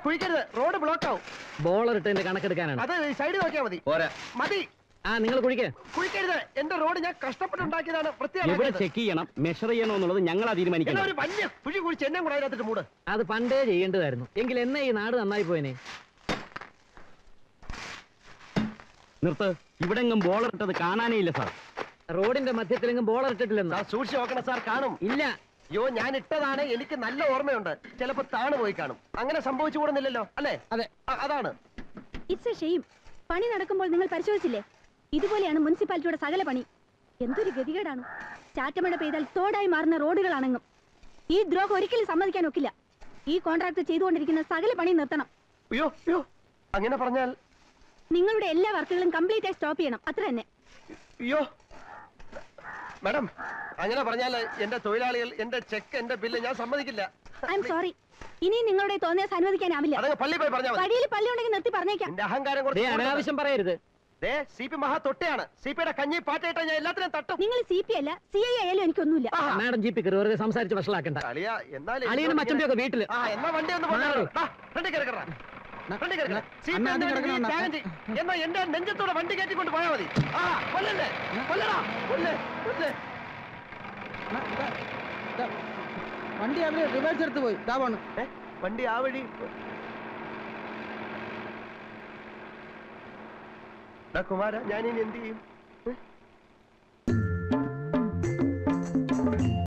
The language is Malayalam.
കുഴിക്കരുത് റോഡ് ബ്ലോക്ക് ആവും ബോളർ ഇട്ടതിന്റെ കണക്കെടുക്കാനാണ് അത് സൈഡിൽ നോക്കിയാ മതി പോരാ മതി ആ നിങ്ങൾ കുഴിക്ക് കുഴിക്കരുത് എന്റെ റോഡ് ഞാൻ കഷ്ടപ്പെട്ടുണ്ടാക്കിയതാണ് എവിടെ വൃത്തിയാണ് ചെക്ക് ചെയ്യണം മെഷർ ചെയ്യണോ എന്നുള്ളത് ഞങ്ങളാ എന്നാ തീരുമാനിക്കണം ഒരു വലിയ കുഴി കുഴിച്ച് എന്നെ കൂടെ അതിനകത്തിട്ട് മൂട് അത് പണ്ടേ ചെയ്യേണ്ടതായിരുന്നു എങ്കിൽ എന്നെ ഈ നാട് നന്നായി പോയനെ നിർത്ത് ഇവിടെങ്ങും ബോളർ ഇട്ടത് കാണാനേ ഇല്ല സാർ റോഡിന്റെ മധ്യത്തിലെങ്കിലും ബോളർ ഇട്ടിട്ടില്ലെന്ന് സാർ സൂക്ഷിച്ച് നോക്കണം സാർ കാണും ഇല്ല അയ്യോ ഞാൻ ഇട്ടതാണ് എനിക്ക് നല്ല ഓർമ്മയുണ്ട് ചിലപ്പോ താണ് പോയി കാണും അങ്ങനെ സംഭവിച്ചു കൂടുന്നില്ലല്ലോ അല്ലേ അതെ അ- അതാണ് ഇറ്റ്സ് എ ഷെയിം പണി നടക്കുമ്പോൾ നിങ്ങൾ പരിശോധിച്ചില്ലേ ഇതുപോലെയാണ് മുനിസിപ്പാലിറ്റിയുടെ സകല പണി എന്തൊരു ഗതികേടാണ് ചാറ്റമഴ പെയ്താൽ തോടായി മാറുന്ന റോഡുകളാണെങ്കും ഈ ദ്രോഹം ഒരിക്കലും സമ്മതിക്കാൻ ഒക്കില്ല ഈ കോൺട്രാക്ട് ചെയ്തുകൊണ്ടിരിക്കുന്ന സകല പണി നിർത്തണം അയ്യോ അയ്യോ അങ്ങനെ പറഞ്ഞാൽ നിങ്ങളുടെ എല്ലാ വർക്കുകളും കംപ്ലീറ്റ് ആയി സ്റ്റോപ്പ് ചെയ്യണം അത്ര തന്നെ അയ്യോ മാഡം അങ്ങനെ പറഞ്ഞാൽ എന്റെ തൊഴിലാളികൾ എന്റെ ചെക്ക് എന്റെ ബില്ല് ഞാൻ സമ്മതിക്കില്ല ഐ എം സോറി ഇനിയും നിങ്ങളുടെ തോന്നിയാൽ അനുവദിക്കാനാവില്ല അതങ്ങ് പള്ളി പോയി പറഞ്ഞാൽ മതി വഴിയിൽ പള്ളി ഉണ്ടെങ്കിൽ നിർത്തി പറഞ്ഞേക്കാം എന്റെ അഹങ്കാരം ദേ കുറച്ച് കൂടുതലാണ്. അനാവശ്യം പറയരുത് ദേ സി പി മഹാ തൊട്ടയാണ് സി പിയുടെ കഞ്ഞി പാറ്റയിട്ട ഞാൻ എല്ലാത്തിനും തട്ടും നിങ്ങൾ സി പി അല്ല സി ഐ ആയാലും എനിക്കൊന്നുമില്ല ആഹാ. മാഡം ജീപ്പി കയറി വെറുതെ സംസാരിച്ച് വഷളാക്കണ്ട അളിയാ എന്നാലും അളിയനും മച്ചമ്പിയൊക്കെ വീട്ടില് ആ എന്നാ വണ്ടി ഒന്ന് മാറ്. വണ്ടി കിടക്കറ വണ്ടി കിടക്കറ സി പി അണ്ണാ, അത് എന്തായാലും കിടക്കണം, ഈ ത്യാഗം ചെയ്യ്. എന്നാ എന്റെ നെഞ്ചത്തോടെ വണ്ടി കയറ്റിക്കൊണ്ട് പോയാൽ മതി ആ കൊല്ലല്ലേ കൊല്ലടാ കൊല്ലേ കൊല്ലേ ന- ദാ, ദാ, വണ്ടി അവര് റിവേഴ്സ് എടുത്ത് പോയി ദാ പോണ് ഏ, വണ്ടി ആ വഴി ഡാ കുമാര ഞാൻ ഇനി എന്ത് ചെയ്യും